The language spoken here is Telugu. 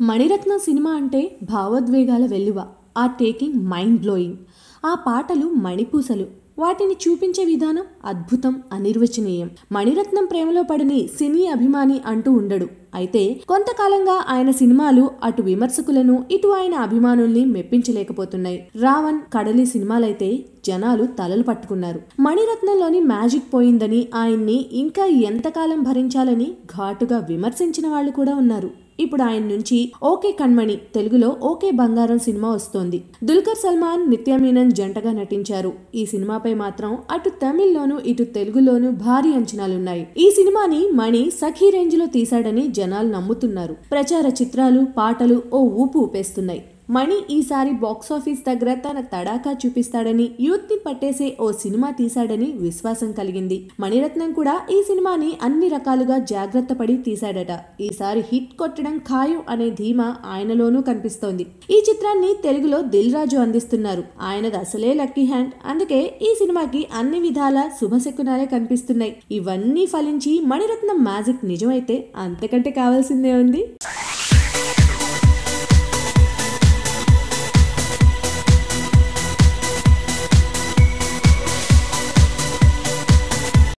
మణిరత్నం సినిమా అంటే భావోద్వేగాల వెల్లువ ఆ టేకింగ్ మైండ్ బ్లోయింగ్ ఆ పాటలు మణిపూసలు వాటిని చూపించే విధానం అద్భుతం అనిర్వచనీయం మణిరత్నం ప్రేమలో పడని సినీ అభిమాని అంటూ ఉండడు అయితే కొంతకాలంగా ఆయన సినిమాలు అటు విమర్శకులను ఇటు ఆయన అభిమానుల్ని మెప్పించలేకపోతున్నాయి రావణ్ కడలి సినిమాలైతే జనాలు తలలు పట్టుకున్నారు మణిరత్నంలోని మ్యాజిక్ పోయిందని ఆయన్ని ఇంకా ఎంతకాలం భరించాలని ఘాటుగా విమర్శించిన వాళ్ళు కూడా ఉన్నారు ఇప్పుడు ఆయన నుంచి ఓకే కణ్మణి తెలుగులో ఓకే బంగారం సినిమా వస్తోంది దుల్కర్ సల్మాన్ నిత్య మీనన్ జంటగా నటించారు ఈ సినిమాపై మాత్రం అటు తమిళ్లోనూ ఇటు తెలుగులోనూ భారీ అంచనాలున్నాయి ఈ సినిమాని మణి సఖీ రేంజ్ లో తీశాడని జనాలు నమ్ముతున్నారు ప్రచార చిత్రాలు పాటలు ఓ ఊపు ఊపేస్తున్నాయి మణి ఈసారి బాక్సాఫీస్ దగ్గర తన తడాకా చూపిస్తాడని యూత్ ని పట్టేసే ఓ సినిమా తీశాడని విశ్వాసం కలిగింది మణిరత్నం కూడా ఈ సినిమాని అన్ని రకాలుగా జాగ్రత్త పడి తీశాడట ఈసారి హిట్ కొట్టడం ఖాయం అనే ధీమా ఆయనలోనూ కనిపిస్తోంది ఈ చిత్రాన్ని తెలుగులో దిల్ రాజు అందిస్తున్నారు ఆయనది అసలే లక్కీ హ్యాండ్ అందుకే ఈ సినిమాకి అన్ని విధాల శుభశకునాలే కనిపిస్తున్నాయి ఇవన్నీ ఫలించి మణిరత్నం మ్యాజిక్ నిజమైతే అంతకంటే కావాల్సిందే ఉంది